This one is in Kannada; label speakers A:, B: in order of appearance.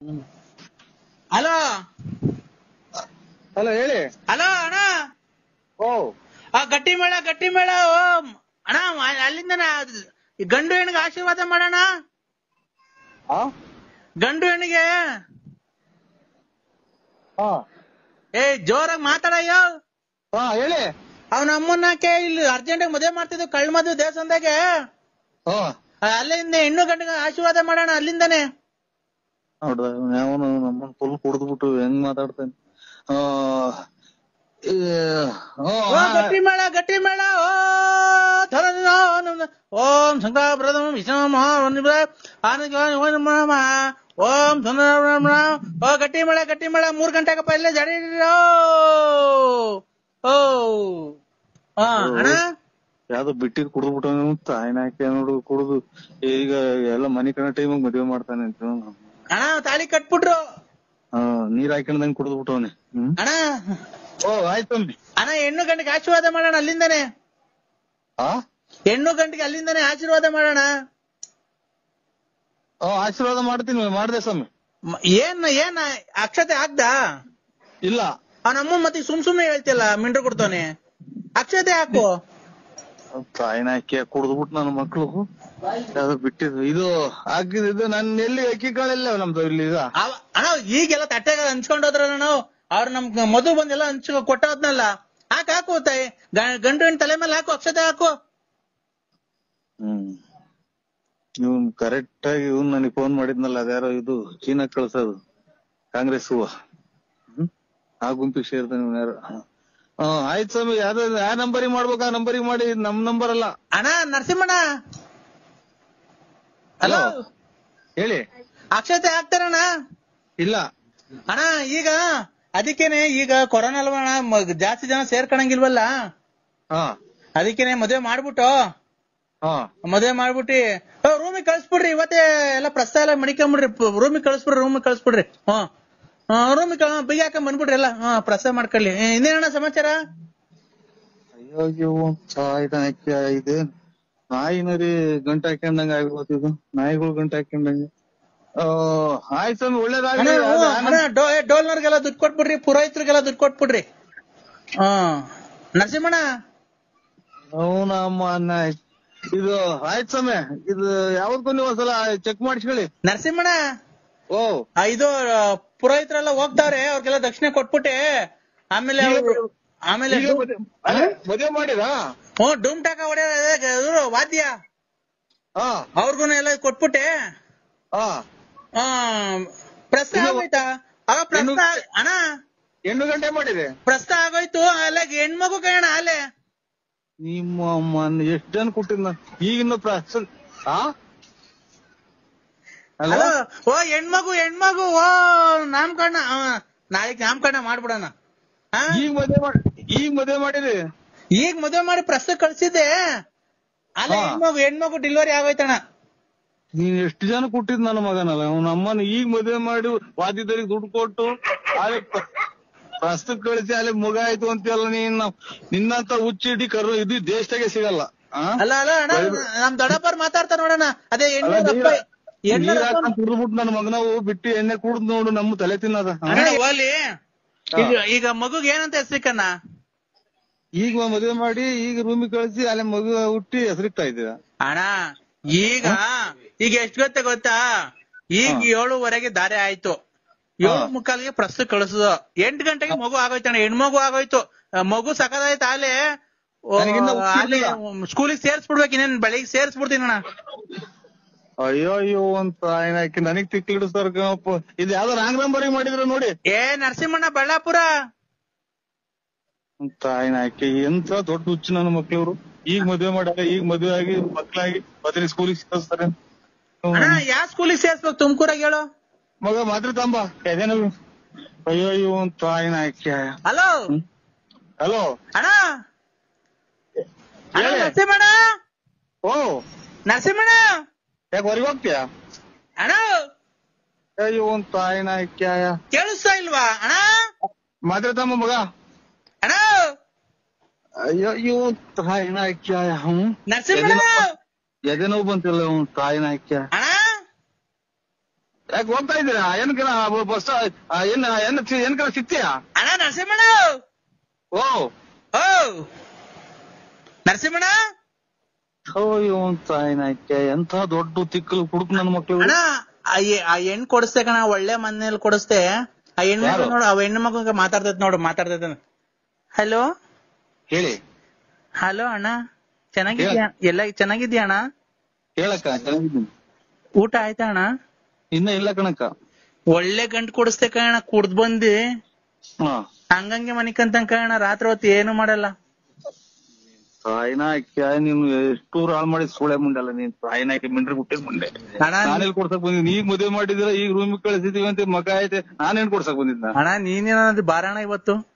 A: ಹಲೋ
B: ಹಲೋ ಹೇಳಿ
A: ಹಲೋ ಅಣ್ಣ
B: ಓ
A: ಆ ಗಟ್ಟಿ ಮೇಳ ಗಟ್ಟಿ ಮೇಳ ಓ ಅಣ್ಣ ಮ- ಅಲ್ಲಿಂದನೇ ಅದ್- ಈ ಗಂಡು ಹೆಣ್ಣಿಗೆ ಆಶೀರ್ವಾದ ಮಾಡೋಣ
B: ಹಾ
A: ಗಂಡು ಹೆಣ್ಣಿಗೆ
B: ಹಾ
A: ಏ ಜೋರಾಗಿ ಮಾತಾಡಯ್ಯೋ
B: ಹಾ ಹೇಳಿ
A: ಅವ್ನ ಅಮ್ಮನ್ನಕ್ಕೆ ಇಲ್ಲಿ ಅರ್ಜೆಂಟ್ ಮದುವೆ ಮಾಡ್ತಿದ್ವು ಕಳ್ ಮದುವೆ ದೇವಸ್ಥಾನದಾಗೆ
B: ಹಾ
A: ಆ, ಅಲ್ಲಿಂದ ಹೆಣ್ಣು ಗಂಡಿಗೆ ಆಶೀರ್ವಾದ ಮಾಡೋಣ ಅಲ್ಲಿಂದನೇ
B: ನೋಡ್ದ ಅವನು ನಮ್ಮನ್ ಫುಲ್ ಕುಡಿದ್ಬಿಟ್ಟು ಹೆಂಗ್ ಮಾತಾಡ್ತಾನೆ ಆ ಈ, ಆ,
A: ಓ ಗಟ್ಟಿ ಮೇಳ ಗಟ್ಟಿ ಮೇಳ ಓ ಥರದಿನ ಓಂ ಶಂಕರ ಪ್ರಥಮ ವಿಷ್ಣು ಮಹಾ ಆನಂದ ಓಂ ಸುಂದರ ಓ ಗಟ್ಟಿ ಮೇಳ ಗಟ್ಟಿ ಮೇಳ ಮೂರ್ ಗಂಟೆಗಪ್ಪ ಇಲ್ಲೇ ಜಡಿ ಓ ಹಾ ಅಣ್ಣ
B: ಯಾವ್ದೋ ಬಿಟ್ಟಿದ್ ಕುಡಿದ್ಬಿಟ್ಟು ತಾಯಿನ ಹಾಕಿ ನೋಡು ಕುಡಿದು ಈಗ ಎಲ್ಲ ಮನಿ ಕಣ ಟೈಮಿಗೆ ಮದ್ವೆ ಮಾಡ್ತಾನೆ ಅಂತ
A: ಅಣ್ಣ ತಾಳಿ ಕಟ್ಬಿಟ್ರು
B: ಆ, ನೀರ್ ಹಾಕೊಂಡಂಗ್ ಕುಡಿದ್ಬಿಟ್ಟವನೆ ಹ್ಮ್
A: ಅಣ್ಣ
B: ಓ ಆಯ್ತು
A: ಅಣ್ಣ ಹೆಣ್ಣು ಗಂಡಿಗೆ ಆಶೀರ್ವಾದ ಮಾಡೋಣ ಅಲ್ಲಿಂದನೇ
B: ಆ
A: ಹೆಣ್ಣು ಗಂಡಿಗೆ ಅಲ್ಲಿಂದನೇ ಆಶೀರ್ವಾದ ಮಾಡೋಣ
B: ಓ ಆಶೀರ್ವಾದ ಮಾಡ್ತೀನಿ ಮಾಡ್ದೆ ಸ್ವಾಮಿ
A: ಮ- ಏನ್ ಏನ್ ಅಕ್ಷತೆ ಆಗ್ದಾ
B: ಇಲ್ಲ
A: ಅವನಮ್ಮ ಮತ್ತೆ ಸುಮ್ ಸುಮ್ನೆ ಹೇಳ್ತಿಲ್ಲ ಮಿಂಡ್ರು ಕೊಡ್ತಾನೆ ಅಕ್ಷತೆ ಹಾಕು
B: ತಾಯಿನ ಅಕ್ಕಿ ಕುಡಿದ್ಬಿಟ್ಟು ನನ್ನ ಮಕ್ಳು ಯಾವ್ದೋ ಬಿಟ್ಟಿದ್ದು ಇದು ಹಾಕಿದ್ದು ಇದು ನನ್ ಎಲ್ಲಿ ಅಕ್ಕಿ ಕಾಳೆಲ್ಲ ನಮ್ದು ಇಲ್ಲಿ ಈಗ
A: ಅವ- ಅಣ್ಣ ಈಗೆಲ್ಲ ತಟ್ಟೆಗ ಹಂಚ್ಕೊಂಡ್ ಹೋದ್ರಲ್ಲ ನಾವು ಅವ್ರ ನಮ್ ಮಧು ಬಂದೆಲ್ಲ ಹಂಚ್ ಕೊಟ್ಟೋದ್ನಲ್ಲ ಹಾಕ್ ಹಾಕು ತಾಯಿ ಗ- ಗಂಡು ಹೆಣ್ಣು ತಲೆ ಮೇಲೆ ಹಾಕು ಅಕ್ಷತೆ ಹಾಕು
B: ಹ್ಮ್ ಇವ್ನ್ ಕರೆಕ್ಟ್ ಆಗಿ ಇವ್ನ್ ನನಗೆ ಫೋನ್ ಮಾಡಿದ್ನಲ್ಲ ಅದ್ಯಾರೋ ಇದು ಚೀನಾ ಕಳ್ಸೋದು ಕಾಂಗ್ರೆಸ್ ಹೂವ ಹ್ಮ್ ಆ ಗುಂಪಿಗೆ ಸೇರ್ತಾನೆ ಇವ್ನ್ ಯಾರು ಹಾ ಆಯ್ತು ಸ್ವಾಮಿ ಯಾವ್ದು ಯಾವ ನಂಬರಿಗೆ ಮಾಡ್ಬೇಕು ಆ ನಂಬರಿಗೆ ಮಾಡಿ ಇದ್ ನಮ್ ನಂಬರ್ ಅಲ್ಲ
A: ಅಣ್ಣ ನರಸಿಂಹಣ್ಣ ಹಲೋ
B: Hello. ಹೇಳಿ
A: ಅಕ್ಷತೆ ಹಾಕ್ತಾರಣ್ಣ
B: ಇಲ್ಲ
A: ಅಣ್ಣ ಈಗ ಅದಕ್ಕೇನೆ ಈಗ ಕೊರೋನಾ ಅಲ್ವಾ ಅಣ್ಣ ಮ- ಜಾಸ್ತಿ ಜನ ಸೇರ್ಕೊಳಂಗಿಲ್ವಲ್ಲ
B: ಹಾ
A: ಅದಕ್ಕೇನೆ ಮದ್ವೆ ಮಾಡ್ಬಿಟ್ಟು
B: ಹಾ
A: ಮದ್ವೆ ಮಾಡ್ಬಿಟ್ಟಿ ರೂಮಿಗೆ ಕಳ್ಸ್ಬಿಡ್ರಿ ಇವತ್ತೇ ಎಲ್ಲ ಪ್ರಸ್ತಾವ ಎಲ್ಲ ಮಡಿಕೊಂಬಿಡ್ರಿ ರೂಮಿಗೆ ಕಳ್ಸ್ಬಿಡ್ರಿ ರೂಮಿಗೆ ಕಳ್ಸ್ಬಿಡ್ರಿ ಹ್ಮ್ ರೂಮಿಗೆ ಬಿಗಿ ಹಾಕೊಂಡ್ ಬಂದ್ಬಿಡ್ರಿ ಎಲ್ಲ ಹಾ ಪ್ರಸ್ತಾವ ಮಾಡ್ಕೊಳ್ಳಿ ಏ, ಇನ್ನೇನಣ್ಣ ಸಮಾಚಾರ
B: ಅಯ್ಯೋ ಅಯ್ಯೋ ಸಾಯ್ದ ಇದೆ ನಾಯಿನರಿ ಗಂಟೆ ಹಾಕೊಂಡಂಗ ಆಗ್ಬೋದು ಇದು ನಾಯಿಗಳು ಗಂಟೆ ಹಾಕೊಂಡಂಗೆ ಆ, ಆಯ್ತು ಸ್ವಾಮಿ
A: ಅಣ್ಣ
B: ಒಳ್ಳೇದಾಗ್ಲಿ
A: ಹ್ಞೂ,
B: ಅದು
A: ಅಣ್ಣ ಡೋ- ಏ, ಡೋಲ್ನವ್ರಿಗೆಲ್ಲ ದುಡ್ಡು ಕೊಟ್ಬಿಡ್ರಿ ಪುರೋಹಿತರಿಗೆಲ್ಲ ದುಡ್ಡು ಕೊಟ್ಬಿಡ್ರಿ ಹಾ ನರಸಿಂಹಣ್ಣ
B: ಅವನಮ್ಮ ಅನ್ನ ಇದು ಆಯ್ತು ಸ್ವಾಮಿ ಇದು ಯಾವತ್ತೂ ನೀವು ಒಂದ್ಸಲ ಚೆಕ್ ಮಾಡಿಸ್ಕೊಳ್ಳಿ
A: ನರಸಿಂಹಣ್ಣ
B: ಓ
A: ಆ, ಇದು ಆ, ಪುರೋಹಿತರೆಲ್ಲ ಹೋಗ್ತಾವ್ರೆ ಅವ್ರಿಗೆಲ್ಲ ದಕ್ಷಿಣೆ ಕೊಟ್ಬಿಟ್ಟೆ ಆಮೇಲೆ ಅವ್ರು- ಆಮೇಲೆ
B: ಈಗ ಮದ್ವೆ- ಅಲ್ಲ, ಮದ್ವೆ ಮಾಡಿರಾ
A: ಹ್ಞೂ ಡೂಮ್ ಟಾಕ ಹೊಡೆಯ ಇವ್ರು ವಾದ್ಯ
B: ಹಾ
A: ಅವ್ರಿಗೂ ಎಲ್ಲ ಕೊಟ್ಬಿಟ್ಟೆ
B: ಹಾ
A: ಆ, ಪ್ರಸ್ತಾವ
B: ಇನ್ನು-
A: ಆಗೋಯ್ತಾ ಅವ ಪ್ರಸ್ತಾವ ಅಣ್ಣ
B: ಎಂಟು ಗಂಟೆ ಮಾಡಿದೆ
A: ಪ್ರಸ್ತಾವ ಆಗೋಯ್ತು ಅಲ್ಲ ಹೆಣ್ಮಗು ಕಣ ಅಲ್ಲೇ
B: ನಿಮ್ಮ ಅಮ್ಮನ್ ಎಷ್ಟ್ ಜನ ಕೊಟ್ಟಿದ್ನ ಈಗಿನ ಪ್ರಾಸ ಹಾ
A: ಹಲೋ
B: ಹಲೋ
A: ಓ ಹೆಣ್ಮಗು ಹೆಣ್ಮಗು ಓ ನಾಮಕರಣ ಆ, ನಾಳೆಗ್ ನಾಮಕರಣ ಮಾಡ್ಬಿಡೋಣ ಹಾ
B: ಈಗ ಮದ್ವೆ ಮಾಡಿ ಈಗ ಮದ್ವೆ ಮಾಡಿರಿ
A: ಈಗ ಮದುವೆ ಮಾಡಿ ಪ್ರಸ್ತಾವ ಕಳ್ಸಿದ್ದೆ ಅಲ್ಲ
B: ಹಾ.
A: ಹೆಣ್ಮಗು ಹೆಣ್ಮಗು ಡೆಲಿವರಿ ಆಗೋಯ್ತಣ್ಣ
B: ನೀನ್ ಎಷ್ಟು ಜನ ಕೊಟ್ಟಿದ್ ನನ್ನ ಮಗನಲ್ಲ ಅವನ ಅಮ್ಮನ ಈಗ ಮದ್ವೆ ಮಾಡಿ ವಾದ್ಯದವ್ರಿಗೆ ದುಡ್ಡು ಕೊಟ್ಟು ಅಲ್ಲಿ ಪ್ರಸ್ತುತ ಕಳಿಸಿ ಅಲ್ಲಿ ಮಗ ಆಯ್ತು ಅಂತೆಲ್ಲ ನೀನ್ ನಿನ್ನಂತ ಹುಚ್ಚಿಡಿ ಕರು ಇದು ದೇಶದಾಗೆ ಸಿಗಲ್ಲ ಆ?
A: ಅಲ್ಲ ಅಲ್ಲ ಅಣ್ಣ ನಮ್ ದೊಡ್ಡಪ್ಪರ್ ಮಾತಾಡ್ತಾರ ನೋಡಣ ಅದೇ
B: ಅಲ್ಲ,
A: ಹೆಣ್ಣು
B: ನೀರ-
A: ಹೆಣ್ಣು
B: ನೀರ್ ಹಾಕೊಂಡ್ ಕುಡ್ದ್ಬಿಟ್ಟು ನನ್ನ ಮಗನವು ಬಿಟ್ಟು ಎಣ್ಣೆ ಕುಡ್ದ್ ನೋಡು ನಮ್ಮ ತಲೆ ತಿನ್ನದ ಆ?
A: ಅಣ್ಣ ಹೋಗ್ಲಿ ಈಗ ಈಗ ಮಗುಗ್ ಏನಂತ ಹೆಸರಿಕಣ್ಣ
B: ಈಗ ಮದ್ವೆ ಮಾಡಿ ಈಗ ರೂಮಿಗೆ ಕಳಿಸಿ ಅಲ್ಲಿ ಮಗು ಹುಟ್ಟಿ ಹೆಸರಿಕ್ತಾ ಇದ್ದೀರಾ
A: ಅಣ್ಣ ಈಗ ಈಗ ಎಷ್ಟ್ ಗೊತ್ತ ಗೊತ್ತಾ ಈಗ ಏಳುವರೆಗೆ ದಾರೆ ಆಯ್ತು ಏಳು
B: ಹಾ.
A: ಮುಕ್ಕಾಲಿಗೆ ಪ್ರಸ್ತುತ ಕಳಿಸುದು ಎಂಟು ಗಂಟೆಗೆ ಮಗು ಆಗೋಯ್ತಣ್ಣ ಹೆಣ್ಮಗು ಆಗೋಯ್ತು ಆ, ಮಗು ಸಕದಾಯ್ತು ಆಲೆ
B: ನನಗಿನ್ನ
A: ಅಲ್ಲಿ
B: ಹುಟ್ಟಿರ್ಲಿಲ್ಲ.
A: ಸ್ಕೂಲಿಗೆ ಸೇರ್ಸ್ಬಿಡ್ಬೇಕು ಇನ್ನೇನ್ ಬೆಳಿಗ್ಗೆ ಸೇರ್ಸ್ಬಿಡ್ತೀನಿ ಅಣ್ಣ
B: ಅಯ್ಯೋ ಅಯ್ಯೋ ಅಂತ ಆಯ್ಕೆ ನನಗ್ ತಿಕ್ಕಿಡಿಸ್ತಾರ ಇದು ಯಾವ್ದೋ ರಾಂಗ್ ನಂಬರಿಗೆ ಮಾಡಿದ್ರ ನೋಡಿ
A: ಏ ನರಸಿಂಹಣ್ಣ ಬಳ್ಳಾಪುರ
B: ಅಂತ ಆಯ್ಕೆ ಎಂತ ದೊಡ್ಡ ಹುಚ್ಚು ನನ್ನ ಮಕ್ಳವ್ರು ಈಗ ಮದ್ವೆ ಮಾಡ್ಯಾರ ಈಗ ಮದ್ವೆ ಆಗಿ ಮಕ್ಳಾಗಿ ಬದ್ರಿ ಸ್ಕೂಲಿಗೆ ಸೇರಿಸ್ತಾರೆ
A: ಅಣ್ಣ ಯಾವ ಸ್ಕೂಲಿಗೆ ಸೇರ್ಸ್ಬೇಕು ತುಮಕೂರಾಗ ಹೇಳು
B: ಮಗ ಮಾತ್ರ ತಂಬ ಎದೇನು ಅಯ್ಯೋ ಅಯ್ಯೋ ಅಂತ ಆಯ್ನ ಆಯ್ಕೆ
A: ಹಲೋ
B: ಹಲೋ
A: ಅಣ್ಣ ಅಣ್ಣ
B: ಹೇಳಿ.
A: ನರಸಿಂಹಣ್ಣ
B: ಓ
A: ನರಸಿಂಹಣ್ಣ
B: ಯಾಕೆ ಹೊರಗೆ ಹೋಗ್ತೀಯಾ
A: ಅಣ್ಣ
B: ಅಯ್ಯೋ ಅಂತ ಆಯ್ನ ಆಯ್ಕೆ
A: ಕೇಳಿಸ್ತಾ ಇಲ್ವಾ ಅಣ್ಣ
B: ಮಾತ್ರ ತಮ್ಮ ಮಗ
A: ಅಣ್ಣ
B: ಅಯ್ಯೋ ಅಯ್ಯೋ ತಾಯಿನ ಆಯ್ಕೆ ಹ್ಮ್
A: ನರಸಿಂಹಣ್ಣ
B: ಎದೆ ನೋವು ಬಂತಿಲ್ಲ ಅವ್ನು ತಾಯಿನ ಆಯ್ಕೆ
A: ಅಣ್ಣ
B: ಯಾಕೆ ಹೋಗ್ತಾ ಇದ್ದೀರಾ ಏನಕ್ಕೆ ಬಸ್ ಏನ್ ಏನ್ ಏನಕ್ಕೆ ಸಿಗ್ತೀಯಾ
A: ಅಣ್ಣ ನರಸಿಂಹಣ್ಣ
B: ಓ
A: ಓ ನರಸಿಂಹಣ್ಣ
B: ಓ ಇವನ್ ತಾಯಿನಾಯ್ಕೆ ಎಂತ ದೊಡ್ಡ ತಿಕ್ಕಲು ಹುಡುಕ್ ನನ್ ಮಕ್ಳು
A: ಅಣ್ಣ ಆ ಎ- ಆ ಹೆಣ್ ಕೊಡಿಸ್ತೆ ಕಣ ಒಳ್ಳೆ ಮನೇಲಿ ಕೊಡಿಸ್ತೆ ಆ ಹೆಣ್ಮಕ್ಳು
B: ಯಾರು?
A: ನೋಡು ಆ ಹೆಣ್ಣು ಮಗ ಮಾತಾಡ್ತೈತ್ ನೋಡು ಮಾತಾಡ್ತೈತೆ ಹಲೋ
B: ಹೇಳಿ
A: ಹಲೋ ಅಣ್ಣ ಚೆನ್ನಾಗಿದ್ಯಾ ಎಲ್ಲ ಚೆನ್ನಾಗಿದ್ಯಾ ಅಣ್ಣ
B: ಹೇಳಕ್ಕ ಚೆನ್ನಾಗಿದ್ದೀನಿ
A: ಊಟ ಆಯ್ತಾ ಅಣ್ಣ
B: ಇನ್ನ ಇಲ್ಲ ಕಣಕ್ಕ
A: ಒಳ್ಳೆ ಗಂಟ್ ಕೊಡಿಸ್ತೆ ಕಣ ಕುಡ್ದ್ ಬಂದಿ
B: ಹಾ
A: ಹಂಗಂಗೆ ಮನಿಕಂತ ಕಣ ರಾತ್ರಿ ಹೊತ್ತು ಏನು ಮಾಡಲ್ಲ
B: ತಾಯಿನಾಯ್ಕೆ ನೀನು ಎಷ್ಟು ಹಾಳು ಮಾಡಿ ಸೂಳೆ ಮುಂಡೆ ಅಲ್ಲ ನೀನ್ ತಾಯಿನಾಯ್ಕೆ ಮಿಂಡ್ರಿ ಹುಟ್ಟಿದ್ ಮುಂಡೆ
A: ಅಣ್ಣ
B: ನಾನೆಲ್ಲಿ ಕೊಡ್ಸಕ್ ಬಂದಿದ್ದೀನಿ ಈಗ ಮದುವೆ ಮಾಡಿದಿರ ಈಗ ರೂಮಿಗೆ ಕಳಿಸಿದೀವಿ ಅಂತ ಮಗ ಐತೆ ನಾನೇನ್ ಕೊಡ್ಸಕ್ ಬಂದಿದ್ನ
A: ಅಣ್ಣ ನೀನೇನಾದ್ರು ಬಾರಣ ಇವತ್ತು